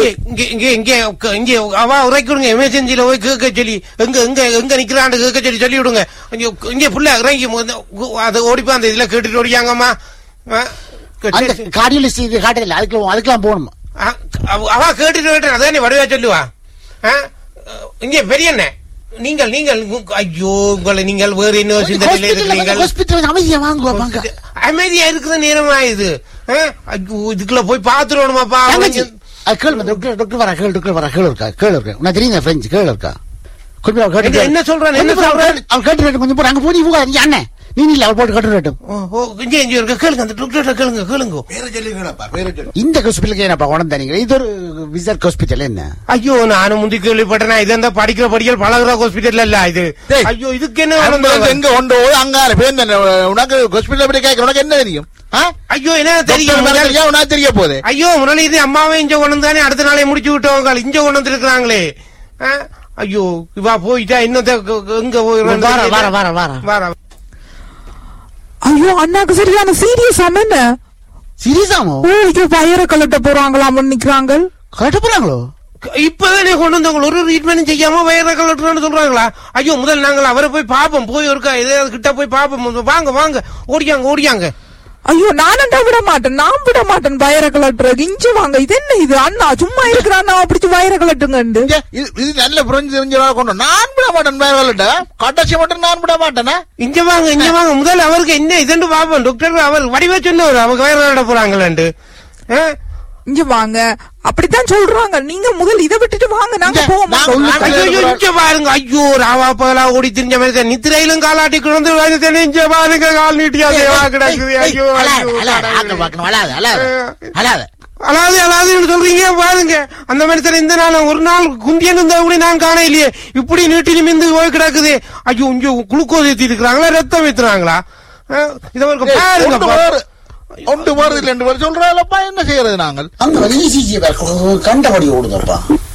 இங்க இங்க இங்க இங்க உக்க- இங்க அவா உரைக்கிடுங்க எமர்ஜென்சில போய் கேட்க சொல்லி எங்க எங்க எங்க நிக்கிறான்னு கேட்க சொல்லி சொல்லி விடுங்க இங்க இங்க புள்ள இறங்கி மு- அது ஓடிப்பா அந்த இதுல கேட்டுட்டு ஓடியாங்கம்மா ஆ, அந்த சரி, சரி. கார்டியோலிஸ்ட் இது காட்டல அதுக்கு அதுக்கெல்லாம் போகணும் ஆ, அவ- அவ கேட்டுட்டு கேட்டு அதானே வடிவா சொல்லுவா ஆ, இங்க பெரிய அண்ணே நீங்கள் நீங்கள் உங்க- ஐயோ உங்களை நீங்கள் வேறு என்ன சிந்தனையில இருக்கிறீங்கள் ஹாஸ்பிட்டல் அமைதியா வாங்குவா வாங்க அமைதியா இருக்கிற நேரமா இது ஆ? ஐயோ இதுக்குள்ள போய் பாத்துருவோமாப்பா தங்கச்சி அது கேளு டாக்டர் டாக்டர் வரா கேளு டாக்டர் வரா கேளு இருக்கா கேளு இருக்கா உனக்கு தெரியுங்க பிரெஞ்சு கேளு இருக்கா கொஞ்சம் அவள் கேட்டு என்ன- என்ன சொல்றான், என்ன கொஞ்சம் அவள் சொல்றான்? கேட்டு- அவள் கேட்டு ரேட்டு கொஞ்சம் போடு அங்க போய் நீ போகாத, நீ அண்ணன் நீ இல்ல அவள் போட்டு கட்டு ரேட்டும் ஓ, ஓ, இங்க இங்க இருக்க கேளுங்க அந்த டாக்டர் கேளுங்க கேளுங்க பேரை சொல்லுங்கப்பா பேரை சொல்லு இந்த ஹாஸ்பிட்டலுக்கு என்னப்பா உடம்பு தரீங்க இது ஒரு விசர்க் ஹாஸ்பிட்டல் என்ன ஐயோ நானும் முந்தி கேள்விப்பட்டேன் இது அந்த படிக்கிற படிக்கல் பழகுற ஹாஸ்பிட்டல் இல்ல இது டேய், ஐயோ இதுக்கு என்ன ambulance வேணும்? எங்க கொண்டு போய் அங்கால பேர் என்ன, உனக்கு ஹாஸ்பிட்டல் பத்தி கேட்க உனக்கு என்ன தெரியும் ஆ? ஐயோ என்ன டாக்டர் தெரியும் மேல தெரியா உனக்கு தெரிய போகுது ஐயோ முரளி இது அம்மாவே இங்க கொண்டு வந்தானே அடுத்த நாளே முடிச்சு விட்டவங்க இங்க கொண்டு வந்துருக்காங்களே ஐயோ இவா போயிட்டா இன்னும் எங்க போய் வார வார வார வார வார ஐயோ அண்ணாக்கு சரியான சீரியஸ் என்ன சீரியஸாமோ ஓ ஐயோ வயிற கலட்ட போறாங்களாம் நிக்கிறாங்க கரெக்டா போறாங்களோ இப்பதானே கொண்டு வந்தவங்க ஒரு ட்ரீட்மெண்ட் செய்யாம வயிறு கலட்டுறன்னு சொல்றாங்களா ஐயோ முதல் நாங்கள் அவரை போய் பாப்போம் போய் இருக்கா எதையாவது கிட்ட போய் பாப்போம் வாங்க வாங்க ஓடியாங்க ஓடியாங்க ஐயோ நானண்டா விட மாட்டேன் நான் விட மாட்டேன் வயிற கலட்டுறது இஞ்சி வாங்க இது என்ன இது அண்ணா சும்மா இருக்கிறான் பிடிச்சு வயிற கலட்டுங்கண்டு ஏ, இது இது நல்ல புரிஞ்சு தெரிஞ்சவா கொண்டு வா. நான் விட மாட்டேன் வேலை கட்டாட்சி மட்டும் நான் விட மாட்டேனா இங்க வாங்க இங்க வாங்க முதல்ல அவருக்கு என்ன இதுன்னு பாப்போம் டாக்டர் அவர் வடிவா சொன்னவர் அவங்க வயிறு கலட்ட போறாங்களாண்டு ஆ? இங்க வாங்க அப்படித்தான் சொல்றாங்க நீங்க முதல் இதை விட்டுட்டு வாங்க நாங்க இங்க, போவோம் நாங்க- சொல்லுங்க. நாங்க- ஐயோ ஐயோ, இங்க பாருங்க ஐயோ ராவா பகலா ஓடி திரிஞ்ச மாதிரி தான். நித்திரையிலும் காலாட்டி கிடந்து வந்து இங்க பாருங்க கால் நீட்டியா தேவா கிடக்குது ஐயோ ஐயோ கடவுளே. அழாத அலாது அலாதுன்னு சொல்றீங்க பாருங்க அந்த மாதிரி தானே இந்த நாள் ஒரு நாள் குந்தியன் இருந்தா கூட நான் காண இல்லையே இப்படி நீட்டி நிமிந்து போய் கிடக்குது ஐயோ இங்க குளுக்கோஸ் ஏத்தி இருக்கிறாங்களா ரத்தம் ஏத்துறாங்களா இத ஒரு பாருங்க ஒன்று பா. வேறு ஒன்று வேறு இல்லை என்று வேறு சொல்றாங்களப்பா என்ன செய்யறது நாங்கள் அங்க இசிஜி கண்டபடி ஓடுதப்பா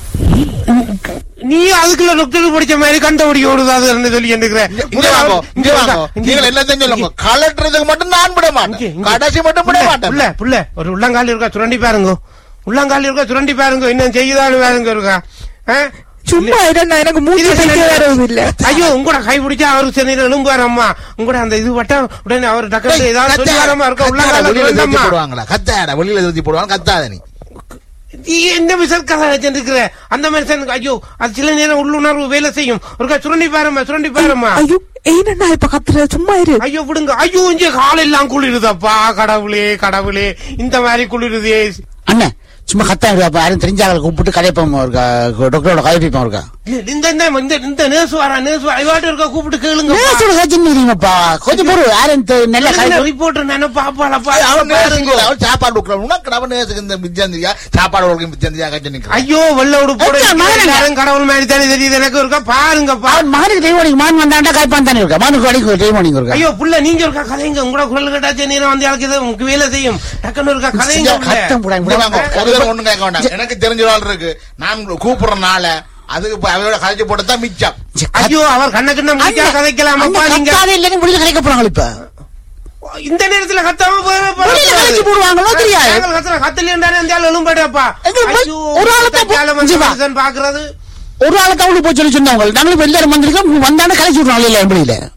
நீ அதுக்குள்ள டாக்டர் படிச்ச மாதிரி கண்டபடி ஓடுதாதுன்னு சொல்லி இருக்கிற இங்க வாங்கோ இங்க வாங்கோ நீங்கள் எல்லாத்தையும் சொல்லுங்க கலட்டுறதுக்கு மட்டும் நான் விட இங்க, மாட்டேன் இங்க. கடைசி மட்டும் விட புள்ள, மாட்டேன் புள்ள, புள்ள, ஒரு உள்ளங்கால் இருக்கா சுரண்டி பாருங்க உள்ளங்கால் இருக்கா சுரண்டி பாருங்க இன்னும் செய்யுதான்னு பாருங்க இருக்கா ஆ? சும்மா இருந்தா எனக்கு மூச்சு இது தைக்க வரவும் இல்ல ஐயோ உங்களோட கை பிடிச்சா அவருக்கு சென்னையில எழும்புவார் அம்மா உங்களோட அந்த இது வட்டா உடனே அவர் டக்குனு ஏதாவது சொல்லி வரமா இருக்க உள்ளங்கால வெளியில தூக்கி சுரண்டம்மா. போடுவாங்களா கத்தாட வெளியில தூக்கி போடுவாங்க கத்தாத நீ நீ என்ன மிசல் கதை வச்சிருக்கிற அந்த மனுஷனுக்கு ஐயோ அது சில நேரம் உள்ளுணர்வு வேலை செய்யும் ஒருக்கா சுரண்டி பாரும்மா சுரண்டி பாரும்மா ஐயோ ஏனண்ணா இப்ப கத்துற சும்மா இரு ஐயோ விடுங்க ஐயோ இங்க காலெல்லாம் குளிருதப்பா கடவுளே கடவுளே இந்த மாதிரி குளிருதே அண்ணன் சும்மா கத்தாங்க அப்ப யாரும் தெரிஞ்சாங்க கூப்பிட்டு கதைப்போம் இருக்கா டாக்டரோட கதைப்போம் இருக்கா இல்ல, இந்த இந்த இந்த இந்த நேசு வரா நேசு வரா இவாட்ட இருக்கா கூப்பிட்டு கேளுங்க நேசோட கட்சி தெரியுமாப்பா கொஞ்சம் பொறு யாரும் தெ- நல்ல கதை ரிப்போர்ட்டர் நினை பாப்பாளப்பா அவன் நேசிக்கல, அவன் சாப்பாடு கொடுக்கல உனக்கு அவன் நேசிக்க இந்த மிச்சந்தியா சாப்பாடு கொடுக்க மிச்சந்தியா கட்டி நிக்கிறான் ஐயோ வெள்ள உடுப்போட அச்சா, மகனே. எல்லாரும் கடவுள் மாதிரி தானே தெரியுது எனக்கு இருக்கா பாருங்கப்பா அவன் மகனுக்கு டைமோனிங் மான் வந்தாண்டா காய்ப்பான் தானே இருக்கா மகனுக்கு அடிக்கும் டைமோனிங் இருக்கா ஐயோ புள்ள நீங்க இருக்கா கதைங்க உங்களோட குரல் கேட்டாச்சு நேரம் வந்து எனக்கு இது உங்களுக்கு வேலை செய்யும் டக்குன்னு இருக்கா கதைங்க புள்ள. கத்தம் போடாங்க இங்க வாங்க, ஒரு தடவை ஒண்ணும் கேட்க வேண்டாம் எனக்கு தெரிஞ்ச ஆள் இருக்கு நான் கூப்பிடுறனால அதுக்கு இப்ப அவையோட கதைச்சு போட்டு தான் மிச்சம் ஐயோ அவர் கண்ண கண்ண முடிக்கா கதைக்கலாமப்பா நீங்க இல்லைன்னு முடிஞ்சு கலைக்க போறாங்க இப்ப இந்த நேரத்துல கத்தாம போய் போய் வெளியில கலைச்சு போடுவாங்களோ தெரியாது. நாங்கள் கத்துற கத்தலையாண்டானே அந்த ஆள் எழும்படாப்பா எங்களுக்கு ஐயோ ஒரு ஆளத்தை போ- காலம் இங்க வா. மனுஷன் பாக்குறது ஒரு ஆளை தவிர போய் சொல்லி சொன்னவங்க நாங்களும் இப்ப எல்லாரும் வந்திருக்கோம் வந்தானே கலைச்சு விடுறாங்க இல்ல வெளியில